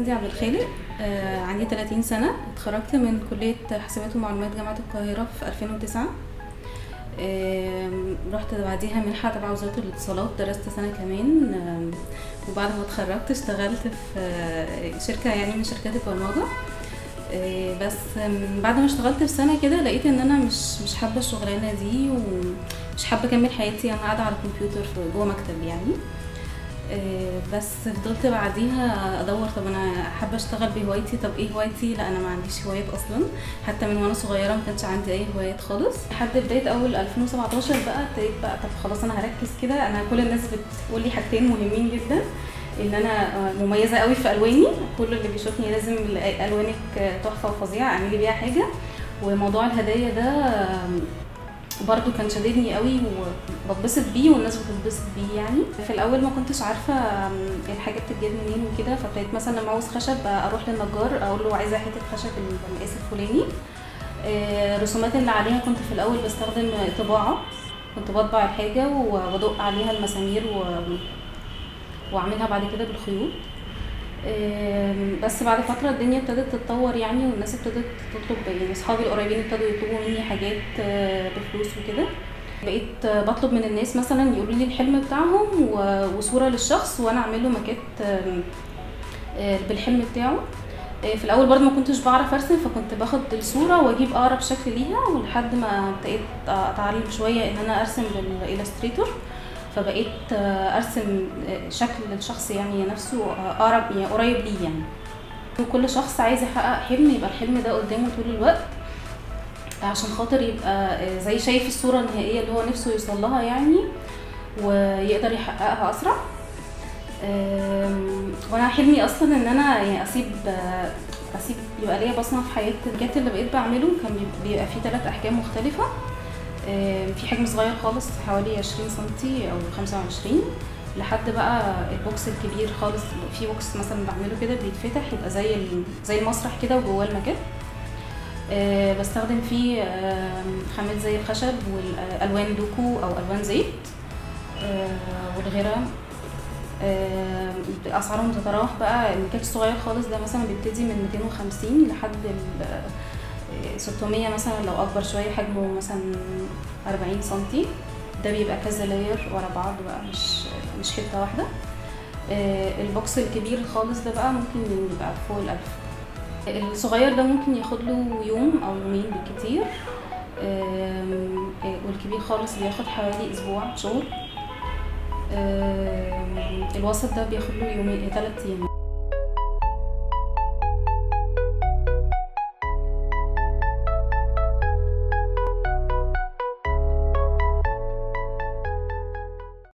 هندي عبد الخالق آه، عندي 30 سنة اتخرجت من كلية حسابات ومعلومات جامعة القاهرة في 2009 آم، رحت بعديها منحة تبع وزارة الاتصالات درست سنة كمان آم، وبعد ما اتخرجت اشتغلت في آه، شركة يعني من شركات البرمجة آه، بس من بعد ما اشتغلت في سنة كده لقيت ان انا مش مش حابة الشغلانة دي ومش حابة اكمل حياتي انا قاعدة على الكمبيوتر في جوه مكتب يعني آه، بس فضلت بعديها ادور طب انا حابه اشتغل بهوايتي طب ايه هوايتي لا انا ما عنديش هوايات اصلا حتى من وانا صغيره ما كانش عندي اي هوايات خالص لحد بدايه اول 2017 بقى ابتديت بقى طب خلاص انا هركز كده انا كل الناس بتقول لي حاجتين مهمين جدا ان انا آه، مميزه قوي في الواني كل اللي بيشوفني لازم يلاقي الوانك آه، تحفه وفظيعه اعملي بيها حاجه وموضوع الهدايا ده آم، برضو كان شددني قوي وبتبسط بيه والناس بتتبسط بيه يعني في الاول ما كنتش عارفه أم، الحاجه بتتجاب منين وكده فابتديت مثلا لما عاوز خشب اروح للنجار اقول له عايزه حته خشب المقاس الفلاني آه، الرسومات اللي عليها كنت في الاول بستخدم طباعه كنت بطبع الحاجه وبدق عليها المسامير و... واعملها بعد كده بالخيوط آم، بس بعد فترة الدنيا ابتدت تتطور يعني والناس ابتدت تطلب يعني اصحابي القريبين ابتدوا يطلبوا مني حاجات آه، بفلوس وكده بقيت آه، بطلب من الناس مثلا يقولوا لي الحلم بتاعهم و- وصورة للشخص وانا اعمل له ماكيت آم، آه، بالحلم بتاعه آه، في الاول برضه ما كنتش بعرف ارسم فكنت باخد الصورة واجيب اقرب شكل ليها ولحد ما ابتديت اتعلم شوية ان انا ارسم بالإلستريتور فبقيت آه، ارسم آه، شكل الشخص يعني نفسه آه، اقرب يعني قريب ليه يعني وكل شخص عايز يحقق حلم يبقى الحلم ده قدامه طول الوقت عشان خاطر يبقى آه، زي شايف الصورة النهائية اللي هو نفسه يوصل لها يعني ويقدر يحققها اسرع آم، وانا حلمي اصلا ان انا يعني اسيب آه، اسيب يبقى ليا بصمه في حياتي الجات اللي بقيت بعمله كان بيبقى- بيبقى فيه ثلاث احجام مختلفه آم، في حجم صغير خالص حوالي 20 سنتي او 25 لحد بقى البوكس الكبير خالص في بوكس مثلا بعمله كده بيتفتح يبقى زي ال- زي المسرح كده وجواه المكان آه، بستخدم فيه آم، خامات زي الخشب والالوان دوكو او الوان زيت آه، والغيره آه، اسعارهم تتراوح بقى المكياج الصغير خالص ده مثلا بيبتدي من 250 لحد ال آه، 600 مثلا لو اكبر شويه حجمه مثلا 40 سنتي ده بيبقى كذا لاير ورا بعض بقى مش مش حته واحده آه، البوكس الكبير خالص ده بقى ممكن يبقى فوق الألف الصغير ده ممكن ياخد له يوم او يومين بالكتير آم، آه، والكبير خالص بياخد حوالي اسبوع شغل آم، الوسط ده بياخد له يومين ثلاث ايام